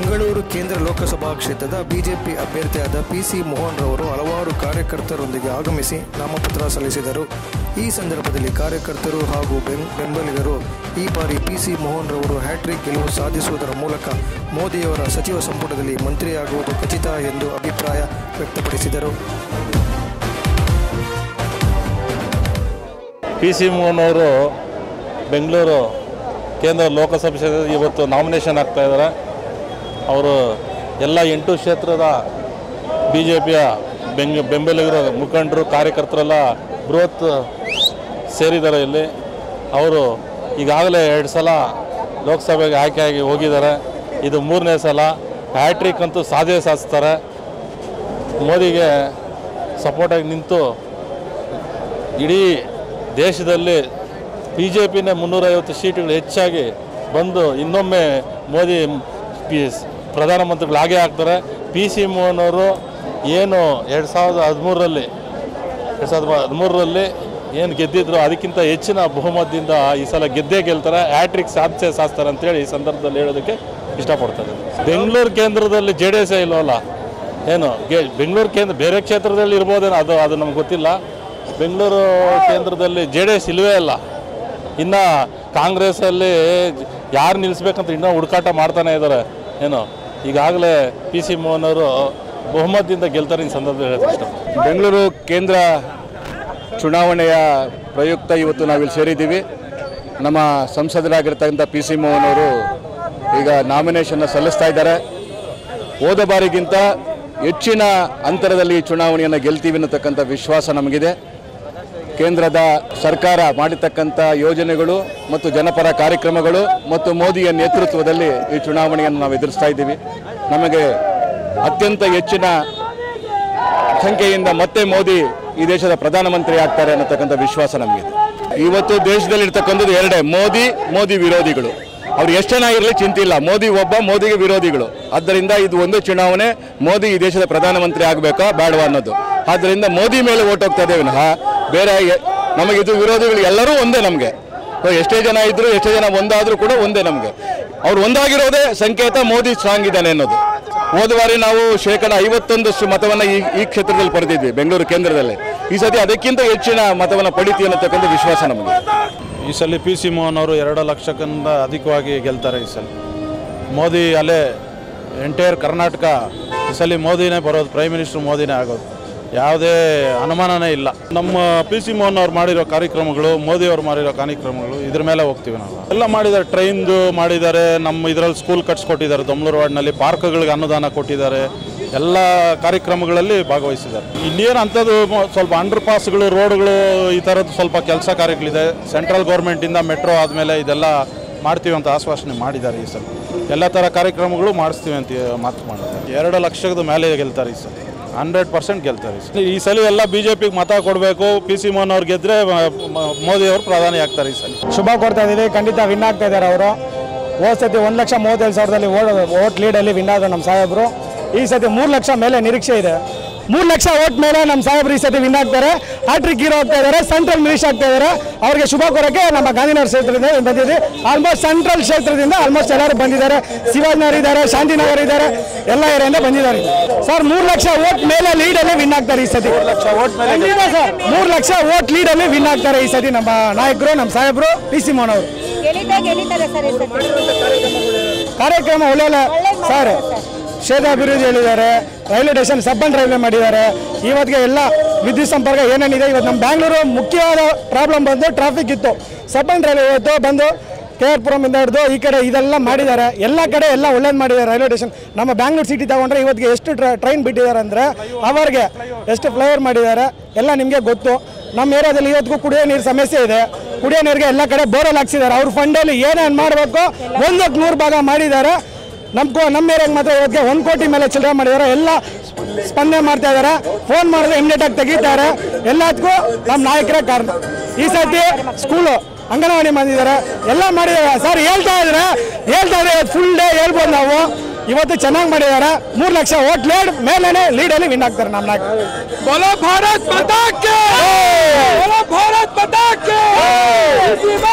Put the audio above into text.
ಬೆಂಗಳೂರು ಕೇಂದ್ರ ಲೋಕಸಭಾ ಕ್ಷೇತ್ರದ BJP ಅಭ್ಯರ್ಥಿಯಾದ PC Mohan ರವರು ಹಲವಾರು ಕಾರ್ಯಕರ್ತರೊಂದಿಗೆ ಆಗಮಿಸಿ ನಾಮಪತ್ರ ಸಲ್ಲಿಸಿದರು ಈ ಸಂದರ್ಭದಲ್ಲಿ ಕಾರ್ಯಕರ್ತರು ಹಾಗೂ ಬೆಂ- ಬೆಂಬಲಿಗರು ಈ ಬಾರಿ ಪಿಸಿ ಮೋಹನ್ ರವರು ಹ್ಯಾಟ್ರಿಕ್ ಗೆಲುವು ಸಾಧಿಸುವುದರ ಮೂಲಕ ಮೋದಿಯವರ ಸಚಿವ ಸಂಪುಟದಲ್ಲಿ ಮಂತ್ರಿಯಾಗುವುದು ಖಚಿತ ಎಂದು ಅಭಿಪ್ರಾಯ ವ್ಯಕ್ತಪಡಿಸಿದರು ಪಿ ಸಿ ಮೋಹನ್ ಅವರು ಬೆಂಗಳೂರು ಕೇಂದ್ರ ಲೋಕಸಭೆ ಕ್ಷೇತ್ರದಲ್ಲಿ ಇವತ್ತು ನಾಮಿನೇಷನ್ ಆಗ್ತಾ ಇದ್ದಾರೆ ಅವರು ಎಲ್ಲ ಎಂಟು ಕ್ಷೇತ್ರದ ಬಿ ಜೆ ಪಿಯ ಬೆಂಗ ಬೆಂಬಲಿಗರು ಮುಖಂಡರು ಕಾರ್ಯಕರ್ತರೆಲ್ಲ ಬೃಹತ್ ಸೇರಿದ್ದಾರೆ ಇಲ್ಲಿ ಅವರು ಈಗಾಗಲೇ ಎರಡು ಸಲ ಲೋಕಸಭೆಗೆ ಆಯ್ಕೆಯಾಗಿ ಹೋಗಿದ್ದಾರೆ ಇದು ಮೂರನೇ ಸಲ ಹ್ಯಾಟ್ರಿಕ್ ಅಂತೂ ಸಾಧೆ ಸಾಧಿಸ್ತಾರೆ ಮೋದಿಗೆ ಸಪೋರ್ಟಾಗಿ ನಿಂತು ಇಡೀ ದೇಶದಲ್ಲಿ ಬಿ ಜೆ ಪಿನೇ ಮುನ್ನೂರೈವತ್ತು ಸೀಟುಗಳು ಹೆಚ್ಚಾಗಿ ಬಂದು ಇನ್ನೊಮ್ಮೆ ಮೋದಿ ಪಿ ಪ್ರಧಾನಮಂತ್ರಿಗಳಾಗೇ ಆಗ್ತಾರೆ ಪಿ ಸಿ ಮೋಹನ್ ಅವರು ಏನು ಎರಡು ಸಾವಿರದ ಹದಿಮೂರರಲ್ಲಿ ಎರಡು ಸಾವಿರದ ಹದಿಮೂರರಲ್ಲಿ ಏನು ಗೆದ್ದಿದ್ರು ಅದಕ್ಕಿಂತ ಹೆಚ್ಚಿನ ಬಹುಮತದಿಂದ ಈ ಸಲ ಗೆದ್ದೇ ಗೆಲ್ತಾರೆ ಹ್ಯಾಟ್ರಿಕ್ ಸಾಧಿಸೇ ಸಾಧಿಸ್ತಾರೆ ಅಂತೇಳಿ ಈ ಸಂದರ್ಭದಲ್ಲಿ ಹೇಳೋದಕ್ಕೆ ಇಷ್ಟಪಡ್ತಾರೆ ಬೆಂಗಳೂರು ಕೇಂದ್ರದಲ್ಲಿ ಜೆ ಡಿ ಎಸ್ ಇಲ್ವಲ್ಲ ಏನು ಗೆ ಬೆಂಗಳೂರು ಕೇಂದ್ರ ಬೇರೆ ಕ್ಷೇತ್ರದಲ್ಲಿ ಇರ್ಬೋದೇನೋ ಅದು ಅದು ನಮ್ಗೆ ಗೊತ್ತಿಲ್ಲ ಬೆಂಗಳೂರು ಕೇಂದ್ರದಲ್ಲಿ ಜೆ ಡಿ ಎಸ್ ಇಲ್ಲವೇ ಇಲ್ಲ ಇನ್ನು ಕಾಂಗ್ರೆಸ್ಸಲ್ಲಿ ಯಾರು ನಿಲ್ಲಿಸ್ಬೇಕಂತ ಇನ್ನೂ ಹುಡುಕಾಟ ಮಾಡ್ತಾನೆ ಇದ್ದಾರೆ ಏನು ಈಗಾಗಲೇ ಪಿ ಸಿ ಮೋಹನ್ ಅವರು ಬಹುಮತದಿಂದ ಗೆಲ್ತಾರೆ ಈ ಸಂದರ್ಭದಲ್ಲಿ ಹೇಳೋದು ಇಷ್ಟ ಬೆಂಗಳೂರು ಕೇಂದ್ರ ಚುನಾವಣೆಯ ಪ್ರಯುಕ್ತ ಇವತ್ತು ನಾವಿಲ್ಲಿ ಸೇರಿದ್ದೀವಿ ನಮ್ಮ ಸಂಸದರಾಗಿರ್ತಕ್ಕಂಥ ಪಿ ಸಿ ಮೋಹನ್ ಅವರು ಈಗ ನಾಮಿನೇಷನ್ನ ಸಲ್ಲಿಸ್ತಾ ಇದ್ದಾರೆ ಹೋದ ಬಾರಿಗಿಂತ ಹೆಚ್ಚಿನ ಅಂತರದಲ್ಲಿ ಈ ಚುನಾವಣೆಯನ್ನು ಗೆಲ್ತೀವಿ ಅನ್ನತಕ್ಕಂಥ ವಿಶ್ವಾಸ ನಮಗಿದೆ ಕೇಂದ್ರದ ಸರ್ಕಾರ ಮಾಡಿರ್ತಕ್ಕಂಥ ಯೋಜನೆಗಳು ಮತ್ತು ಜನಪರ ಕಾರ್ಯಕ್ರಮಗಳು ಮತ್ತು ಮೋದಿಯ ನೇತೃತ್ವದಲ್ಲಿ ಈ ಚುನಾವಣೆಯನ್ನು ನಾವು ಎದುರಿಸ್ತಾ ಇದ್ದೀವಿ ನಮಗೆ ಅತ್ಯಂತ ಹೆಚ್ಚಿನ ಸಂಖ್ಯೆಯಿಂದ ಮತ್ತೆ ಮೋದಿ ಈ ದೇಶದ ಪ್ರಧಾನಮಂತ್ರಿ ಆಗ್ತಾರೆ ಅನ್ನತಕ್ಕಂಥ ವಿಶ್ವಾಸ ನಮಗಿದೆ ಇವತ್ತು ದೇಶದಲ್ಲಿ ಇರ್ತಕ್ಕಂಥದ್ದು ಎರಡೇ ಮೋದಿ ಮೋದಿ ವಿರೋಧಿಗಳು ಅವ್ರು ಎಷ್ಟು ಜನ ಇರಲಿ ಚಿಂತೆ ಇಲ್ಲ ಮೋದಿ ಒಬ್ಬ ಮೋದಿಗೆ ವಿರೋಧಿಗಳು ಆದ್ದರಿಂದ ಇದು ಒಂದು ಚುನಾವಣೆ ಮೋದಿ ಈ ದೇಶದ ಪ್ರಧಾನಮಂತ್ರಿ ಆಗಬೇಕಾ ಬೇಡವಾ ಅನ್ನೋದು ಆದ್ದರಿಂದ ಮೋದಿ ಮೇಲೆ ಓಟ್ ಹೋಗ್ತಾ ಇದ್ದೇವೆ ವಿನಃ ಬೇರೆ ಎ- ನಮಗಿದು ವಿರೋಧಿಗಳು ಎಲ್ಲರೂ ಒಂದೇ ನಮಗೆ ಎಷ್ಟೇ ಜನ ಇದ್ರು ಎಷ್ಟೇ ಜನ ಒಂದಾದರೂ ಕೂಡ ಒಂದೇ ನಮಗೆ ಅವ್ರು ಒಂದಾಗಿರೋದೇ ಸಂಕೇತ ಮೋದಿ ಸ್ಟ್ರಾಂಗ್ ಇದ್ದಾನೆ ಅನ್ನೋದು ಹೋದ ಬಾರಿ ನಾವು ಶೇಕಡ ಐವತ್ತೊಂದಷ್ಟು ಮತವನ್ನು ಈ ಈ ಕ್ಷೇತ್ರದಲ್ಲಿ ಪಡೆದಿದ್ವಿ ಬೆಂಗಳೂರು ಕೇಂದ್ರದಲ್ಲಿ ಈ ಸತಿ ಅದಕ್ಕಿಂತ ಹೆಚ್ಚಿನ ಮತವನ್ನು ಪಡಿತೀವಿ ಅನ್ನತಕ್ಕಂಥ ವಿಶ್ವಾಸ ನಮಗೆ ಈ ಸಲ ಪಿ ಸಿ ಮೋಹನ್ ಅವರು ಎರಡು ಲಕ್ಷಕ್ಕಿಂತ ಅಧಿಕವಾಗಿ ಗೆಲ್ತಾರೆ ಈ ಸಲ ಮೋದಿ ಅಲ್ಲೇ ಎಂಟೈರ್ ಕರ್ನಾಟಕ ಈ ಸಲ ಮೋದಿನೇ ಬರೋದು ಪ್ರೈಮ್ ಮಿನಿಸ್ಟರ್ ಮೋದಿನೇ ಆಗೋದು ಯಾವುದೇ ಅನುಮಾನನೇ ಇಲ್ಲ ನಮ್ಮ ಪಿ ಸಿ ಮೋಹನ್ ಅವ್ರು ಮಾಡಿರೋ ಕಾರ್ಯಕ್ರಮಗಳು ಮೋದಿ ಅವ್ರು ಮಾಡಿರೋ ಕಾರ್ಯಕ್ರಮಗಳು ಇದ್ರ ಮೇಲೆ ಹೋಗ್ತೀವಿ ನಾವು ಎಲ್ಲ ಮಾಡಿದ್ದಾರೆ ಟ್ರೈನ್ದು ಮಾಡಿದ್ದಾರೆ ನಮ್ಮ ಇದರಲ್ಲಿ ಸ್ಕೂಲ್ ಕಟ್ಸ್ಕೊಟ್ಟಿದ್ದಾರೆ ದೊಮ್ಲೂರು ವಾರ್ಡ್ನಲ್ಲಿ ಪಾರ್ಕ್ಗಳಿಗೆ ಅನುದಾನ ಕೊಟ್ಟಿದ್ದಾರೆ ಎಲ್ಲ ಕಾರ್ಯಕ್ರಮಗಳಲ್ಲಿ ಭಾಗವಹಿಸಿದ್ದಾರೆ ಇನ್ನೇನು ಅಂಥದ್ದು ಮ- ಸ್ವಲ್ಪ ಅಂಡರ್ ಪಾಸ್ಗಳು ರೋಡ್ಗಳು ಈ ಥರದ್ದು ಸ್ವಲ್ಪ ಕೆಲಸ ಕಾರ್ಯಗಳಿದೆ ಸೆಂಟ್ರಲ್ ಗೌರ್ಮೆಂಟಿಂದ ಮೆಟ್ರೋ ಆದಮೇಲೆ ಇದೆಲ್ಲ ಮಾಡ್ತೀವಿ ಅಂತ ಆಶ್ವಾಸನೆ ಮಾಡಿದ್ದಾರೆ ಈ ಸಲ ಎಲ್ಲ ಥರ ಕಾರ್ಯಕ್ರಮಗಳು ಮಾಡಿಸ್ತೀವಿ ಅಂತ ಮಾತು ಮಾಡಿದ್ದಾರೆ ಎರಡು ಲಕ್ಷದ ಮೇಲೆ ಗೆಲ್ತಾರೆ ಈ ಸಲ ಹಂಡ್ರೆಡ್ ಪರ್ಸೆಂಟ್ ಗೆಲ್ತಾರೆ ಈ ಸಲ. ಈ ಸಲ ಎಲ್ಲ ಬಿ ಜೆ ಪಿಗೆ ಮತ ಕೊಡಬೇಕು ಪಿ ಸಿ ಮೋಹನ್ ಅವ್ರು ಗೆದ್ದರೆ ಮೋದಿ ಅವರು ಪ್ರಧಾನಿ ಆಗ್ತಾರೆ ಈ ಸಲ ಶುಭ ಕೊಡ್ತಾ ಇದ್ದೀವಿ ಖಂಡಿತ ವಿನ್ ಆಗ್ತಾ ಇದ್ದಾರೆ ಅವರು ಹೋದ ಸತಿ ಒಂದು ಲಕ್ಷ ಮೂವತ್ತೈದು ಸಾವಿರದಲ್ಲಿ ಓಟ್ ಓಟ್ ಲೀಡಲ್ಲಿ ವಿನ್ ಆದರು ನಮ್ಮ ಸಾಹೇಬರು ಈ ಸತಿ ಮೂರು ಲಕ್ಷ ಮೇಲೆ ನಿರೀಕ್ಷೆ ಇದೆ ಮೂರು ಲಕ್ಷ ಓಟ್ ಮೇಲೆ ನಮ್ಮ ಸಾಹೇಬರು ಈ ಸತಿ ವಿನ್ ಆಗ್ತಾರೆ ಹ್ಯಾಟ್ರಿಕ್ ಹೀರೋ ಆಗ್ತಾ ಇದ್ದಾರೆ ಸೆಂಟ್ರಲ್ ಮಿನಿಸ್ಟರ್ ಆಗ್ತಾ ಇದ್ದಾರೆ ಅವರಿಗೆ ಶುಭ ಕೋರಕ್ಕೆ ನಮ್ಮ ಗಾಂಧಿನಗರ ಕ್ಷೇತ್ರದಿಂದ ಬಂದಿದ್ದೀವಿ ಆಲ್ಮೋಸ್ಟ್ ಸೆಂಟ್ರಲ್ ಕ್ಷೇತ್ರದಿಂದ ಆಲ್ಮೋಸ್ಟ್ ಎಲ್ಲರೂ ಬಂದಿದ್ದಾರೆ ಶಿವಾಜಿನಗರ್ ಇದ್ದಾರೆ ಶಾಂತಿನಗರ್ ಇದ್ದಾರೆ ಎಲ್ಲ ಏರಿಯಿಂದ ಬಂದಿದ್ದಾರೆ ಸರ್ ಮೂರು ಲಕ್ಷ ಓಟ್ ಮೇಲೆ ಲೀಡಲ್ಲಿ ವಿನ್ ಆಗ್ತಾರೆ ಈ ಸತಿ ಖಂಡಿತ ಸರ್ ಮೂರು ಲಕ್ಷ ಓಟ್ ಲೀಡಲ್ಲಿ ವಿನ್ ಆಗ್ತಾರೆ ಈ ಸತಿ ನಮ್ಮ ನಾಯಕರು ನಮ್ಮ ಸಾಹೇಬರು ಪಿ ಸಿ ಮೋಹನ್ ಅವರು ಗೆಲ್ಲಿದ್ದೆ ಗೆಲ್ಲಿತಾರೆ ಸರ್ ಈ ಸತಿ ಕಾರ್ಯಕ್ರಮ ಒಳ್ಳೆ ಒಳ್ಳೆ ಸರ್ ಕ್ಷೇತ್ರ ಅಭಿವೃದ್ಧಿ ಹೇಳಿದ್ದಾರೆ ರೈಲ್ವೆ ಸ್ಟೇಷನ್ ಸಬ್ಬನ್ ರೈಲ್ವೆ ಮಾಡಿದ್ದಾರೆ ಇವತ್ತಿಗೆ ಎಲ್ಲ ವಿದ್ಯುತ್ ಸಂಪರ್ಕ ಏನೇನಿದೆ ಇವತ್ತು ನಮ್ಮ ಬ್ಯಾಂಗ್ಳೂರು ಮುಖ್ಯವಾದ ಪ್ರಾಬ್ಲಮ್ ಬಂದು ಟ್ರಾಫಿಕ್ ಇತ್ತು ಸಬ್ಬನ್ ರೈಲ್ವೆ ಇವತ್ತು ಬಂದು ಕೆ ಆರ್ ಪುರಮಿಂದ ಹಿಡಿದು ಈ ಕಡೆ ಇದೆಲ್ಲ ಮಾಡಿದ್ದಾರೆ ಎಲ್ಲ ಕಡೆ ಎಲ್ಲ ಒಳ್ಳೇದು ಮಾಡಿದ್ದಾರೆ ರೈಲ್ವೆ ಸ್ಟೇಷನ್ ನಮ್ಮ ಬ್ಯಾಂಗ್ಳೂರು ಸಿಟಿ ತಗೊಂಡ್ರೆ ಇವತ್ತಿಗೆ ಎಷ್ಟು ಟ್ರೈನ್ ಬಿಟ್ಟಿದ್ದಾರೆ ಅಂದರೆ ಅವರಿಗೆ ಎಷ್ಟು ಫ್ಲೈಓವರ್ ಮಾಡಿದ್ದಾರೆ ಎಲ್ಲ ನಿಮಗೆ ಗೊತ್ತು ನಮ್ಮ ಏರಿಯಾದಲ್ಲಿ ಇವತ್ತಿಗೂ ಕುಡಿಯೋ ನೀರು ಸಮಸ್ಯೆ ಇದೆ ಕುಡಿಯೋ ನೀರಿಗೆ ಎಲ್ಲ ಕಡೆ ಬೋರ್ವೆಲ್ ಹಾಕ್ಸಿದ್ದಾರೆ ಅವ್ರ ಫಂಡಲ್ಲಿ ಏನೇನು ಮಾಡಬೇಕು ಒಂದಕ್ಕೆ ನೂರು ಭಾಗ ಮಾಡಿದ್ದಾರೆ ನಮ್ಮ ಕೋ ನಮ್ಮ ಏರಿಯಾಗೆ ಮಾತ್ರ ಇವತ್ತಿಗೆ ಒಂದು ಕೋಟಿ ಮೇಲೆ ಚಿಲ್ಲರೆ ಮಾಡಿದ್ದಾರೆ ಎಲ್ಲ ಸ್ಪಂದನೆ ಮಾಡ್ತಾ ಇದ್ದಾರೆ ಫೋನ್ ಮಾಡಿದ್ರೆ ಇಮಿಡಿಯೇಟ್ ಆಗಿ ತೆಗಿತಾರೆ ಎಲ್ಲದಕ್ಕೂ ನಮ್ಮ ನಾಯಕರೇ ಕಾರಣ ಈ ಸರ್ತಿ ಸ್ಕೂಲು ಅಂಗನವಾಡಿ ಬಂದಿದ್ದಾರೆ ಎಲ್ಲ ಮಾಡಿದ್ದಾರೆ ಸರ್ ಹೇಳ್ತಾ ಇದ್ರೆ ಹೇಳ್ತಾ ಇದ್ರೆ ಫುಲ್ ಡೇ ಹೇಳ್ಬೋದು ನಾವು ಇವತ್ತು ಚೆನ್ನಾಗಿ ಮಾಡಿದ್ದಾರೆ ಮೂರು ಲಕ್ಷ ಓಟ್ ಲೀಡ್ ಮೇಲೇನೆ ಲೀಡಲ್ಲಿ ವಿನ್ ಆಗ್ತಾರೆ ನಮ್ಮ ನಾಯಕ बोलो भारत माता के बोलो भारत माता के